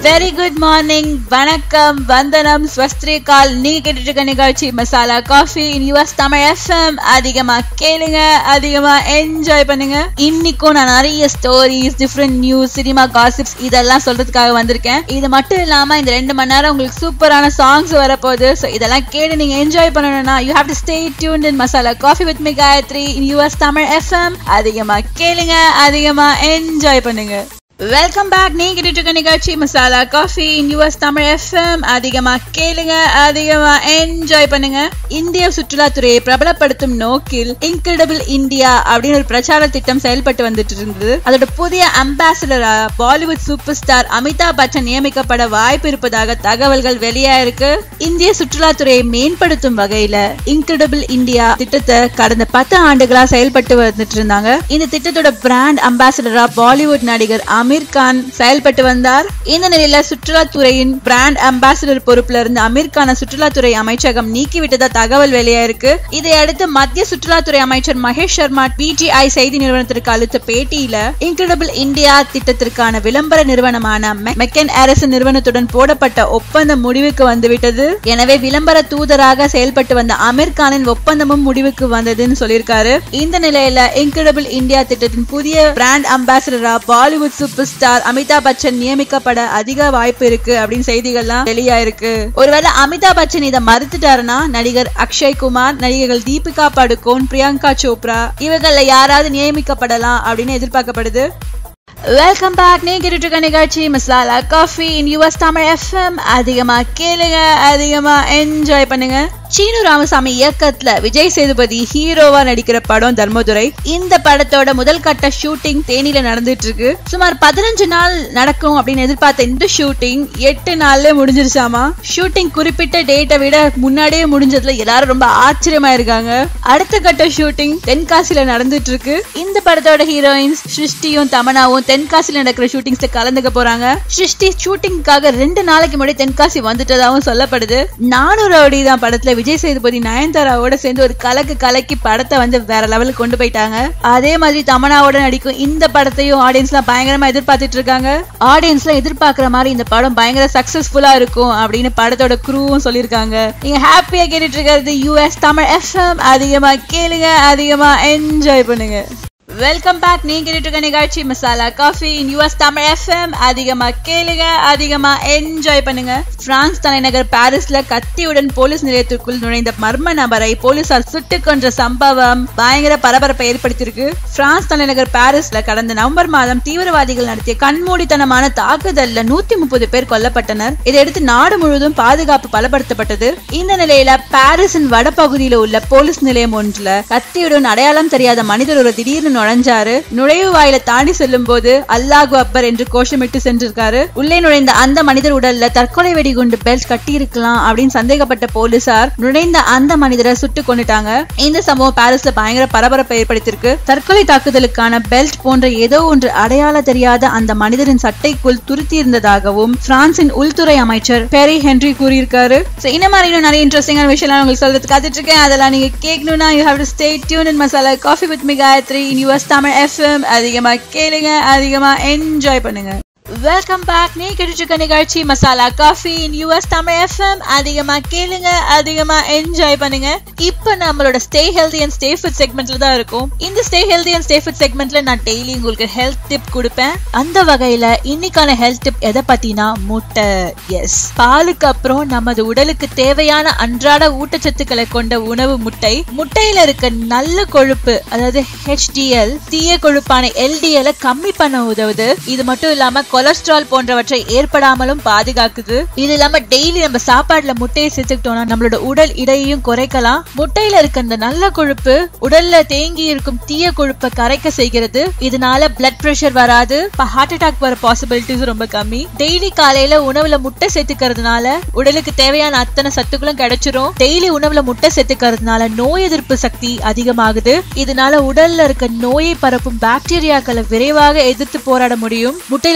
very good morning வணக்கம் வந்தனம் ஸ்வஸ்திரிகால் நீங்க கேட்டுட்டு இருக்க நிகழ்ச்சி masala coffee in US Tamil FM அதிகமா கேளுங்க அதிகமா என்ஜாய் பண்ணுங்க இன்னைக்கும் நான் நிறைய stories different news cinema gossips இதெல்லாம் சொல்றதுக்காக வந்திருக்கேன் இது மட்டும் இல்லாம இந்த ரெண்டு மணி நேரம் உங்களுக்கு சூப்பரான சாங்ஸ் வரப்போகுது ஸோ இதெல்லாம் கேட்டு நீங்க என்ஜாய் பண்ணணும்னா you have to stay tuned in masala coffee with me Gayatri in US Tamil FM அதிகமா கேளுங்க அதிகமா என்ஜாய் பண்ணுங்க வெல்கம் பேக் நீங்க கேட்டுட்டு இருக்க நிகழ்ச்சி masala coffee in US Tamil FM அதிகமா கேளுங்க அதிகமா என்ஜாய் பண்ணுங்க இந்திய சுற்றுலாத்துறையை பிரபலப்படுத்தும் நோக்கில் இன்கிரெடிபிள் இந்தியா அப்படின்னு ஒரு பிரச்சார திட்டம் செயல்பட்டு வந்துட்டு இருந்தது அதோட புதிய அம்பாசிடரா பாலிவுட் சூப்பர் ஸ்டார் அமிதாப் பச்சன் நியமிக்கப்பட வாய்ப்பு இருப்பதாக தகவல்கள் வெளியாயிருக்கு இந்திய சுற்றுலாத்துறையை மேம்படுத்தும் வகையில இன்கிரெடிபிள் இந்தியா திட்டத்தை கடந்த பத்து ஆண்டுகளா செயல்பட்டு வந்துட்டு இருந்தாங்க இந்த திட்டத்தோட பிராண்ட் அம்பாசிடரா பாலிவுட் நடிகர் அமீர் கான் செயல்பட்டு வந்தார் இந்த நிலையில சுற்றுலாத்துறையின் பிராண்ட் அம்பாசிடர் பொறுப்புல இருந்து அமீர் கான சுற்றுலாத்துறை அமைச்சகம் நீக்கிவிட்டதா தகவல் வெளியாயிருக்கு இதையடுத்து மத்திய சுற்றுலாத்துறை அமைச்சர் மகேஷ் சர்மா பிடிஐ செய்தி நிறுவனத்திற்கு அளித்த பேட்டியில இன்கிரெடிபிள் இந்தியா திட்டத்திற்கான விளம்பர நிறுவனமான மெக்கன் ஏரசன் நிறுவனத்துடன் போடப்பட்ட ஒப்பந்தம் முடிவுக்கு வந்துவிட்டது எனவே விளம்பர தூதராக செயல்பட்டு வந்த அமீர் கானின் ஒப்பந்தமும் முடிவுக்கு வந்ததுன்னு சொல்லியிருக்காரு இந்த நிலையில இன்கிரெடிபிள் இந்தியா திட்டத்தின் புதிய பிராண்ட் அம்பாசிடரா பாலிவுட் சூப்பர் ஸ்டார் அமிதாப் பச்சன் நியமிக்கப்பட அதிக வாய்ப்பு இருக்கு அப்படின்னு செய்திகள்லாம் வெளியாயிருக்கு ஒருவேளை அமிதாப் பச்சன் இதை மறுத்துட்டாருன்னா நடிகர் அக்ஷய் குமார் நடிகர்கள் தீபிகா படுகோன் பிரியங்கா சோப்ரா இவர்கள யாராவது நியமிக்கப்படலாம் அப்படின்னு எதிர்பார்க்கப்படுது வெல்கம் பேக் நீ கேட்டுட்டு இருக்க நிகழ்ச்சி masala coffee in US Tamil FM அதிகமா கேளுங்க அதிகமா என்ஜாய் பண்ணுங்க சீனு ராமசாமி இயக்கத்துல விஜய் சேதுபதி ஹீரோவா நடிக்கிற படம் தர்மதுரை இந்த படத்தோட முதல் கட்ட ஷூட்டிங் தேனியில நடந்துட்டு இருக்கு சுமார் பதினஞ்சு நாள் நடக்கும் அப்படின்னு எதிர்பார்த்த இந்த ஷூட்டிங் எட்டு நாள்ல முடிஞ்சிருச்சாமா ஷூட்டிங் குறிப்பிட்ட டேட்டை விட முன்னாடியே முடிஞ்சதுல எல்லாரும் ரொம்ப ஆச்சரியமா இருக்காங்க அடுத்த கட்ட ஷூட்டிங் தென்காசியில நடந்துட்டு இருக்கு இந்த படத்தோட ஹீரோயின்ஸ் சிருஷ்டியும் தமனாவும் தென்காசியில நடக்கிற ஷூட்டிங்ஸ்ல கலந்துக்க போறாங்க சிருஷ்டி ஷூட்டிங்காக ரெண்டு நாளைக்கு முன்னாடி தென்காசி வந்துட்டதாகவும் சொல்லப்படுது நானூறு அடி தான் படத்துல விஜய் சேதுபதி நயன்தாராவோட சேர்ந்து ஒரு கலக்கு கலக்கி படத்தை வந்து வேற லெவலுக்கு கொண்டு போயிட்டாங்க அதே மாதிரி தமனாவோட நடிக்கும் இந்த படத்தையும் ஆடியன்ஸ்லாம் பயங்கரமா எதிர்பார்த்துட்டு இருக்காங்க ஆடியன்ஸ்லாம் எதிர்பார்க்குற மாதிரி இந்த படம் பயங்கர சக்சஸ்ஃபுல்லா இருக்கும் அப்படின்னு படத்தோட குரூவும் சொல்லியிருக்காங்க நீங்க ஹாப்பியா கேட்டுட்டு இருக்கிறது யூஎஸ் தமிழ் எஃப்எம் அதிகமா கேளுங்க அதிகமா என்ஜாய் பண்ணுங்க வெல்கம் பேக் நீங்க கேட்டுட்டு இருக்க நிகழ்ச்சி masala coffee in US Tamil FM அதிகமா கேளுங்க அதிகமா என்ஜாய் பண்ணுங்க பிரான்ஸ் தலைநகர் பாரிஸ்ல கத்தியுடன் போலீஸ் நிலையத்திற்குள் நுழைந்த மர்ம நபரை போலீசார் சுட்டுக் கொன்ற சம்பவம் பயங்கர பரபரப்பை ஏற்படுத்தியிருக்கு பிரான்ஸ் தலைநகர் பாரிஸ்ல கடந்த நவம்பர் மாதம் தீவிரவாதிகள் நடத்திய கண்மூடித்தனமான தாக்குதல்ல நூத்தி முப்பது பேர் கொல்லப்பட்டனர் இதையடுத்து நாடு முழுவதும் பாதுகாப்பு பலப்படுத்தப்பட்டது இந்த நிலையில பாரிஸின் வடபகுதியில உள்ள போலீஸ் நிலையம் ஒன்றுல கத்தியுடன் அடையாளம் தெரியாத மனிதர் ஒரு திடீர்னு நுழைஞ்சாரு நுழைவு வாயில தாண்டி செல்லும் போது அல்லாஹு அக்பர் என்று கோஷமிட்டு சென்றிருக்காரு உள்ளே நுழைந்த அந்த மனிதர் உடல்ல தற்கொலை வெடிகுண்டு பெல்ட் கட்டி இருக்கலாம் அப்படின்னு சந்தேகப்பட்ட போலீசார் நுழைந்த அந்த மனிதரை சுட்டு கொண்டுட்டாங்க இந்த சம்பவம் பாரிஸ்ல பயங்கர பரபரப்பை ஏற்படுத்தியிருக்கு தற்கொலை தாக்குதலுக்கான பெல்ட் போன்ற ஏதோ ஒன்று அடையாள தெரியாத அந்த மனிதரின் சட்டைக்குள் துருத்தி இருந்ததாகவும் பிரான்சின் உள்துறை அமைச்சர் பெரி ஹென்ரி கூறியிருக்காரு So, இந்த மாதிரி இன்னும் நிறைய இன்ட்ரெஸ்டிங்கான விஷயம் உங்களுக்கு சொல்றதுக்கு காத்துட்டு இருக்கேன் அதெல்லாம் நீங்க கேட்கணும்னா you have to stay tune in masala coffee with me Gayatri in US Tamil FM அதிகமா கேளுங்க அதிகமா என்ஜாய் பண்ணுங்க வெல்கம் பேக் நீ கேட்டுட்டு நிகழ்ச்சி masala coffee in US Tamil FM அதிகமா கேளுங்க அதிகமா என்ஜாய் பண்ணுங்க இப்போ நம்மளோட stay healthy and stay fit செக்மெண்ட்ல தான் இருக்கும் இந்த stay healthy and stay fit செக்மெண்ட்ல நான் டெய்லி உங்களுக்கு ஹெல்த் டிப் கொடுப்பேன் அந்த வகையில இன்னைக்கான ஹெல்த் டிப் எதை பத்தினா முட்டை எஸ் பாலுக்கு அப்புறம் நமது உடலுக்கு தேவையான அன்றாட ஊட்டச்சத்துக்களை கொண்ட உணவு முட்டை முட்டையில இருக்க நல்ல கொழுப்பு அதாவது ஹெச்டிஎல் தீய கொழுப்பான எல்டிஎல் கம்மி பண்ண உதவுது இது மட்டும் இல்லாம கொலஸ்ட்ரால் போன்றவற்றை ஏற்படாமலும் பாதுகாக்குது இது இல்லாம டெய்லி நம்ம சாப்பாடுல முட்டையை சேர்த்துக்கிட்டோம்னா நம்மளோட உடல் இடையையும் குறைக்கலாம் முட்டையில இருக்க இந்த நல்ல கொழுப்பு உடல்ல தேங்கி இருக்கும் தீய கொழுப்பை கரைக்க செய்கிறது இதனால பிளட் பிரஷர் வராது ஹார்ட் அட்டாக் வர பாசிபிலிட்டிஸ் ரொம்ப கம்மி டெய்லி காலையில உணவுல முட்டை சேர்த்துக்கிறதுனால உடலுக்கு தேவையான அத்தனை சத்துக்களும் கிடைச்சிரும் டெய்லி உணவுல முட்டை சேர்த்துக்கிறதுனால நோய் எதிர்ப்பு சக்தி அதிகமாகுது இதனால உடல்ல இருக்க நோயை பரப்பும் பாக்டீரியாக்களை விரைவாக எதிர்த்து போராட முடியும் முட்டையில இருக்க செல்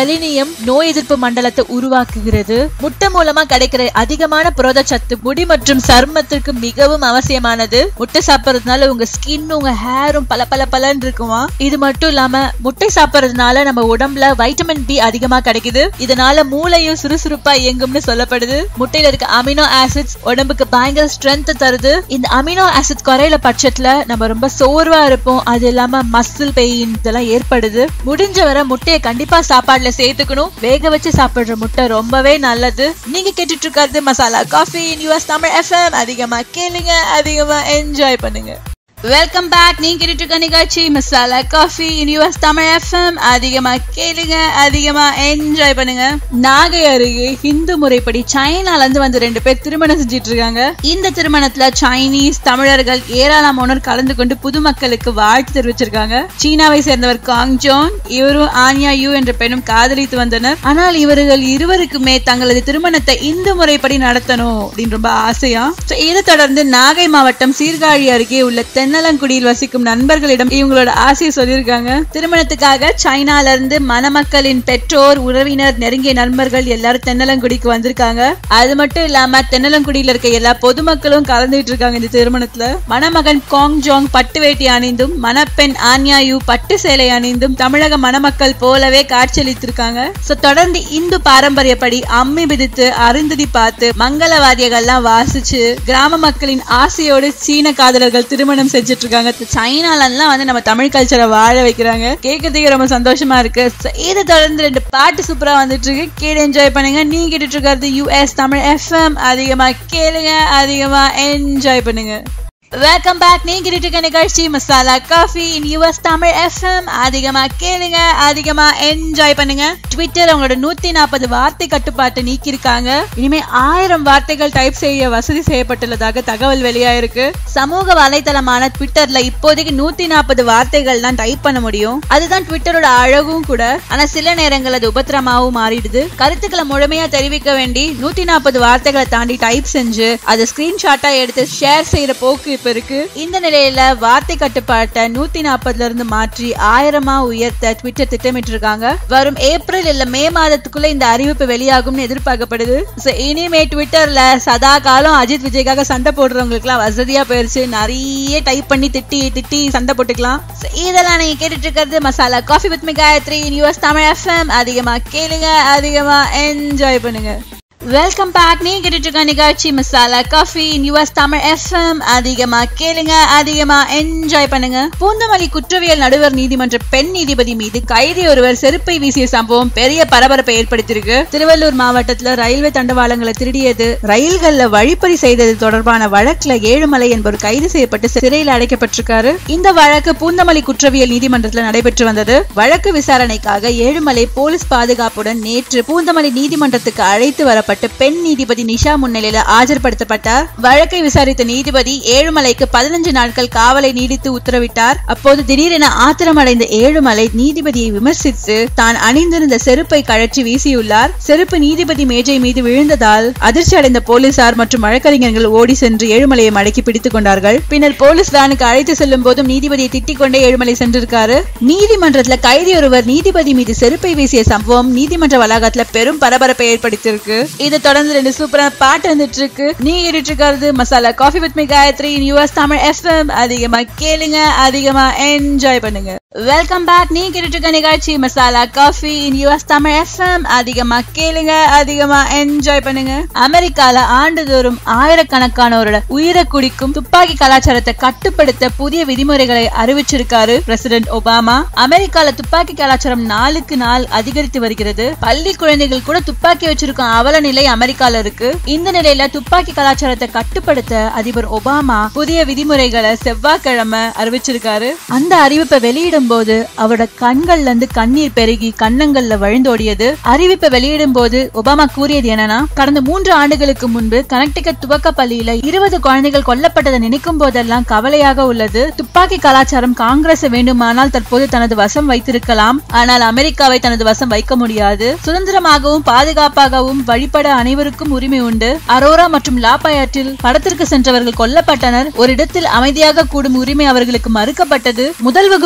செலினியம் நோய் எதிர்ப்பு மண்டலத்தை உருவாக்குகிறது முட்டை மூலமா கிடைக்கிற அதிகமான புரதச்சத்து முடி மற்றும் சருமத்திற்கு மிகவும் அவசியமானது முட்டை சாப்பிடுறதுனால உங்க ஸ்கின் உங்க ஹேரும் பல பல பலன்னு இருக்குமா இது மட்டும் இல்லாம முட்டை சாப்பிடுறதுனால நம்ம உடம்புல வைட்டமின் பி அதிகமா கிடைக்குது இதனால மூளையும் சுறுசுறுப்பா இயங்கும்னு சொல்லப்படுது முட்டையில இருக்க அமினோ ஆசிட்ஸ் உடம்புக்கு பயங்கர ஸ்ட்ரென்த் தருது இந்த அமினோ ஆசிட் குறையில பட்சத்துல நம்ம ரொம்ப சோர்வா இருப்போம் அது இல்லாம மசில் பெயின் இதெல்லாம் ஏற்படுது முடிஞ்ச வரை முட்டையை கண்டிப்பா சாப்பாடுல சேர்த்துக்கணும் வேக வச்சு சாப்பிடுற முட்டை ரொம்பவே நல்லது நீங்க கேட்டுட்டு இருக்கிறது masala coffee US Tamil FM அதிகமா கேளுங்க அதிகமா என்ஜாய் பண்ணுங்க வெல்கம் பேக் நீங்க கேட்டுட்டு இருக்க நிகழ்ச்சி masala coffee in US Tamil FM அதிகமா கேளுங்க அதிகமா என்ஜாய் பண்ணுங்க நாகை அருகே ஹிந்து முறைப்படி சைனால இருந்து வந்து ரெண்டு பேர் திருமணம் செஞ்சிட்டு இருக்காங்க இந்த திருமணத்துல சைனீஸ் தமிழர்கள் ஏராளமானோர் கலந்து கொண்டு புதுமக்களுக்கு வாழ்த்து தெரிவிச்சிருக்காங்க சீனாவை சேர்ந்தவர் காங் ஜோன் இவரும் ஆன்யா யூ என்ற பெண்ணும் காதலித்து வந்தனர் ஆனால் இவர்கள் இருவருக்குமே தங்களது திருமணத்தை இந்து முறைப்படி நடத்தணும் அப்படின்னு ரொம்ப ஆசையா So, இதை தொடர்ந்து நாகை மாவட்டம் சீர்காழி அருகே உள்ள தென்னலங்குடியில் வசிக்கும் நண்பர்களிடம் இவங்களோட ஆசையை சொல்லியிருக்காங்க திருமணத்துக்காக சைனால இருந்து மணமக்களின் பெற்றோர் உறவினர் நெருங்கிய நண்பர்கள் எல்லாரும் தென்னலங்குடிக்கு வந்திருக்காங்க அது மட்டும் இல்லாம தென்னலங்குடியில இருக்க எல்லா பொதுமக்களும் கலந்துட்டு இருக்காங்க இந்த திருமணத்துல மணமகன் காங் ஜோங் பட்டு வேட்டி அணிந்தும் மணப்பெண் ஆன்யாயு பட்டு சேலை அணிந்தும் தமிழக மணமக்கள் போலவே காட்சியளித்திருக்காங்க சோ தொடர்ந்து இந்து பாரம்பரியப்படி அம்மி மிதித்து அருந்ததி பார்த்து மங்களவாதியங்கள்லாம் வாசிச்சு கிராம மக்களின் ஆசையோடு சீன காதலர்கள் திருமணம் செஞ்சுட்டு இருக்காங்க சைனால எல்லாம் வந்து நம்ம தமிழ் கல்ச்சரை வாழ வைக்கிறாங்க கேட்கறதுக்கு ரொம்ப சந்தோஷமா இருக்கு So, இதை தொடர்ந்து ரெண்டு பாட்டு சூப்பரா வந்துட்டு இருக்கு கேட்டு என்ஜாய் பண்ணுங்க நீங்க கேட்டுட்டு இருக்கிறது யூஎஸ் தமிழ் எஃப்எம் அதிகமா கேளுங்க அதிகமா என்ஜாய் பண்ணுங்க வெல்கம் பேக் நீங்க கேட்டுட்டு இருக்க நிகழ்ச்சி masala coffee in US Tamil FM அதிகமா கேளுங்க அதிகமா என்ஜாய் பண்ணுங்க ட்விட்டர் அவங்களோட நூத்தி நாற்பது வார்த்தை கட்டுப்பாட்டை நீக்கியிருக்காங்க இனிமே ஆயிரம் வார்த்தைகள் டைப் செய்ய வசதி செய்யப்பட்டுள்ளதாக தகவல் வெளியாயிருக்கு சமூக வலைதளமான ட்விட்டர்ல இப்போதைக்கு நூத்தி நாற்பது வார்த்தைகள் தான் டைப் பண்ண முடியும் அதுதான் ட்விட்டரோட அழகும் கூட ஆனா சில நேரங்கள் அது உபத்திரமாவும் மாறிடுது கருத்துக்களை முழுமையா தெரிவிக்க வேண்டி நூத்தி நாற்பது வார்த்தைகளை தாண்டி டைப் செஞ்சு அதை ஸ்கிரீன்ஷாட்டா எடுத்து ஷேர் செய்யற போக்கு இப்ப இருக்கு இந்த நிலையில வார்த்தை கட்டுப்பாட்டை நூத்தி நாற்பதுல இருந்து மாற்றி ஆயிரமா உயர்த்த ட்விட்டர் திட்டமிட்டு இருக்காங்க வரும் ஏப்ரல் இல்ல மே மாதத்துக்குள்ள இந்த அறிவிப்பு வெளியாகும்னு எதிர்பார்க்கப்படுது So, இனிமே ட்விட்டர்ல சதா காலம் அஜித் விஜய்க்காக சண்டை போடுறவங்களுக்கு எல்லாம் வசதியா போயிருச்சு நிறைய டைப் பண்ணி திட்டி திட்டி சண்டை போட்டுக்கலாம் So, இதெல்லாம் நீங்க கேட்டுட்டு இருக்கிறது மசாலா காஃபி வித் மி காயத்ரி யூஎஸ் தமிழ் எஃப்எம் அதிகமா கேளுங்க அதிகமா என்ஜாய் பண்ணுங்க வெல்கம் பேக் நீங்க கேட்டுட்டு இருக்க நிகழ்ச்சி masala coffee US Tamil FM அதிகமா கேளுங்க அதிகமா என்ஜாய் பண்ணுங்க பூந்தமல்லி குற்றவியல் நடுவர் நீதிமன்ற பெண் நீதிபதி மீது கைதி ஒருவர் செருப்பை வீசிய சம்பவம் பெரிய பரபரப்பை ஏற்படுத்தியிருக்கு திருவள்ளூர் மாவட்டத்துல ரயில்வே தண்டவாளங்களை திருடியது ரயில்கள்ல வழிப்பறி செய்தது தொடர்பான வழக்குல ஏழுமலை என்பவர் கைது செய்யப்பட்டு சிறையில் அடைக்கப்பட்டிருக்காரு இந்த வழக்கு பூந்தமல்லி குற்றவியல் நீதிமன்றத்துல நடைபெற்று வந்தது வழக்கு விசாரணைக்காக ஏழுமலை போலீஸ் பாதுகாப்புடன் நேற்று பூந்தமல்லி நீதிமன்றத்துக்கு அழைத்து வரப்பட்டு பெண் நீதிபதி நிஷா முன்னிலையில ஆஜர்படுத்தப்பட்டார் வழக்கை விசாரித்த நீதிபதி ஏழுமலைக்கு பதினஞ்சு நாட்கள் காவலை நீடித்து உத்தரவிட்டார் அப்போது திடீரென ஆத்திரமடைந்த ஏழுமலை நீதிபதியை விமர்சித்து தான் அணிந்திருந்த செருப்பை கழற்றி வீசியுள்ளார் செருப்பு நீதிபதி மேஜை மீது விழுந்ததால் அதிர்ச்சி அடைந்த போலீசார் மற்றும் வழக்கறிஞர்கள் ஓடி சென்று ஏழுமலையை மடக்கி பிடித்துக் கொண்டார்கள் பின்னர் போலீஸ் வேனுக்கு அழைத்து செல்லும் போதும் நீதிபதியை திட்டிக் கொண்டே ஏழுமலை சென்றிருக்காரு நீதிமன்றத்துல கைதி ஒருவர் நீதிபதி மீது செருப்பை வீசிய சம்பவம் நீதிமன்ற வளாகத்துல பெரும் பரபரப்பை ஏற்படுத்தியிருக்கு இதை தொடர்ந்து ரெண்டு சூப்பரான பாட்டு வந்துட்டு இருக்கு நீ கேட்டுட்டு இருக்கிறது masala coffee with me Gayatri US Tamil FM அதிகமா கேளுங்க அதிகமா என்ஜாய் பண்ணுங்க வெல்கம் பேக் நீ கேட்டுட்டு இருக்க நிகழ்ச்சி masala coffee in US Tamil FM அதிகமா கேளுங்க அதிகமா என்ஜாய் பண்ணுங்க அமெரிக்கால ஆண்டுதோறும் ஆயிரக்கணக்கானோரோட உயிரை குடிக்கும் துப்பாக்கி கலாச்சாரத்தை கட்டுப்படுத்த புதிய விதிமுறைகளை அறிவிச்சிருக்காரு பிரசிடென்ட் ஒபாமா அமெரிக்கால துப்பாக்கி கலாச்சாரம் நாளுக்கு நாள் அதிகரித்து வருகிறது பள்ளி குழந்தைகள் கூட துப்பாக்கி வச்சிருக்கும் அவல நிலை அமெரிக்கால இருக்கு இந்த நிலையில துப்பாக்கி கலாச்சாரத்தை கட்டுப்படுத்த அதிபர் ஒபாமா புதிய விதிமுறைகளை செவ்வாய்க்கிழமை அறிவிச்சிருக்காரு அந்த அறிவிப்பை வெளியிடும் போது அவரோட கண்கள்ல இருந்து கண்ணீர் பெருகி கன்னங்கள்ல வழிந்தோடியது அறிவிப்பை வெளியிடும் போது ஒபாமா கூறியது என்னன்னா கடந்த மூன்று ஆண்டுகளுக்கு முன்பு கனெக்டிகட் துவக்க பள்ளியில இருபது குழந்தைகள் கொல்லப்பட்டதை நினைக்கும் போதெல்லாம் கவலையாக உள்ளது துப்பாக்கி கலாச்சாரம் காங்கிரஸ் வேண்டுமானால் தற்போது தனது வசம் வைத்திருக்கலாம் ஆனால் அமெரிக்காவை தனது வசம் வைக்க முடியாது சுதந்திரமாகவும் பாதுகாப்பாகவும் வழிபட அனைவருக்கும் உரிமை உண்டு அரோரா மற்றும் லாபாயாற்றில் படத்திற்கு சென்றவர்கள் கொல்லப்பட்டனர் ஒரு இடத்தில் அமைதியாக கூடும் உரிமை அவர்களுக்கு மறுக்கப்பட்டது முதல் வகுப்பு படிக்கும்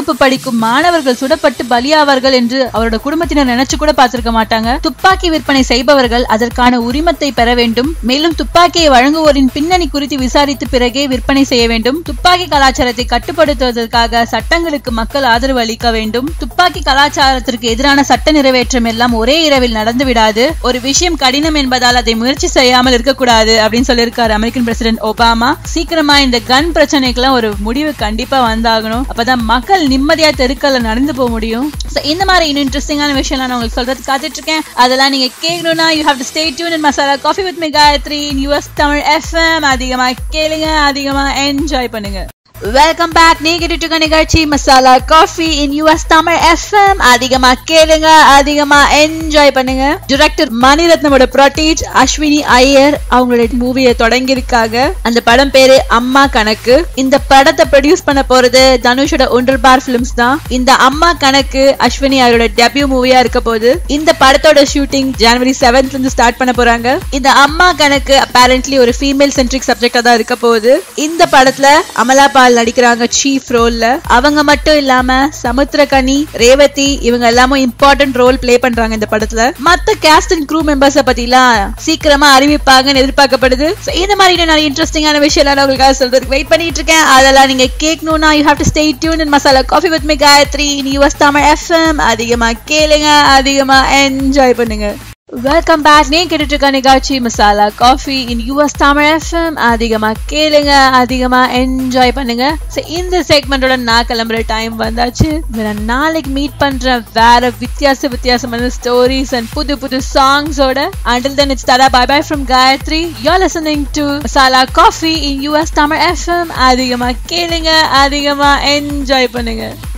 இருக்கும் மாணவர்கள் சுடப்பட்டு பலியாவார்கள் என்று அவரோட குடும்பத்தினர் நினைச்சு கூட பார்த்திருக்க மாட்டாங்க துப்பாக்கி விற்பனை செய்பவர்கள் அதற்கான உரிமத்தை பெற வேண்டும் மேலும் துப்பாக்கியை வழங்குவோரின் பின்னணி குறித்து விசாரித்து பிறகே விற்பனை செய்ய வேண்டும் துப்பாக்கி கலாச்சாரத்தை கட்டுப்படுத்துவதற்காக சட்டங்களுக்கு மக்கள் ஆதரவு அளிக்க வேண்டும் துப்பாக்கி கலாச்சாரத்திற்கு எதிரான சட்ட நிறைவேற்றம் எல்லாம் ஒரே இரவில் நடந்து விடாது ஒரு விஷயம் கடினம் என்பதால் அதை முயற்சி செய்யாமல் இருக்கக்கூடாது அப்படின்னு சொல்லியிருக்காரு அமெரிக்கன் பிரசிடென்ட் ஒபாமா சீக்கிரமா இந்த கன் பிரச்சனைக்கெல்லாம் ஒரு முடிவு கண்டிப்பா வந்தாகணும் அப்பதான் மக்கள் நிம்மதியா தெருக்கல்ல நடந்து போக முடியும் So, இந்த மாதிரி இன்னும் இன்ட்ரெஸ்டிங்கான விஷயம் நான் உங்களுக்கு சொல்றது காத்துட்டு இருக்கேன் அதெல்லாம் நீங்க கேட்கணும்னா you have to stay tune in masala coffee with me Gayatri in US Tamil FM அதிகமா கேளுங்க அதிகமா என்ஜாய் பண்ணுங்க வெல்கம் பேக் நீ கேட்டுட்டு இருக்க நிகழ்ச்சி masala coffee in US Tamil FM அதிகமா கேளுங்க அதிகமா என்ஜாய் பண்ணுங்க டிரெக்டர் மணிரத்னமோட ப்ரொட்டீஜ் அஸ்வினி ஐயர் அவங்களோட மூவியை தொடங்கியிருக்காங்க அந்த படம் பேரு அம்மா கணக்கு இந்த படத்தை ப்ரொடியூஸ் பண்ண போறது தனுஷோட ஒன்றல் பார் பிலிம்ஸ் தான் இந்த அம்மா கணக்கு அஸ்வினி அவரோட டெபியூ மூவியா இருக்க போது இந்த படத்தோட ஷூட்டிங் ஜனவரி செவன்த்ல இருந்து ஸ்டார்ட் பண்ண போறாங்க இந்த அம்மா கணக்கு அப்பேரண்ட்லி ஒரு ஃபீமேல் சென்ட்ரிக் சப்ஜெக்டா தான் இருக்க போகுது இந்த படத்துல அமலா பால் நடிக்கிறாங்க சீஃப் ரோல்ல அவங்க மட்டும் இல்லாம சமுத்திரகனி ரேவதி இவங்க எல்லாமும் இம்பார்ட்டன்ட் ரோல் ப்ளே பண்றாங்க இந்த படத்துல மத்த கேஸ்ட் அண்ட் க்ரூ மெம்பர்ஸ பத்திலாம் சீக்கிரமா அறிவிப்பாங்கன்னு எதிர்பார்க்கப்படுது So, இந்த மாதிரி இன்னும் நிறைய இன்ட்ரெஸ்டிங்கான விஷயம் எல்லாம் நான் உங்களுக்காக சொல்றதுக்கு வெயிட் பண்ணிட்டு இருக்கேன் அதெல்லாம் நீங்க கேட்கணும்னா you have to stay tune in masala coffee with me Gayatri in US Tamil FM அதிகமா கேளுங்க அதிகமா என்ஜாய் பண்ணுங்க வெல்கம் பேக் நீ கேட்டுட்டு இருக்க நிகழ்ச்சி masala coffee in US Tamil FM அதிகமா கேளுங்க அதிகமா என்ஜாய் பண்ணுங்க So, இந்த செக்மெண்டோட நான் கிளம்புற டைம் வந்தாச்சு நான் நாளைக்கு மீட் பண்றேன் வேற வித்தியாச வித்தியாசமான ஸ்டோரிஸ் அண்ட் புது புது சாங்ஸோட until then it's tada bye bye from Gayatri you're listening to masala coffee in US Tamil FM அதிகமா கேளுங்க அதிகமா என்ஜாய் பண்ணுங்க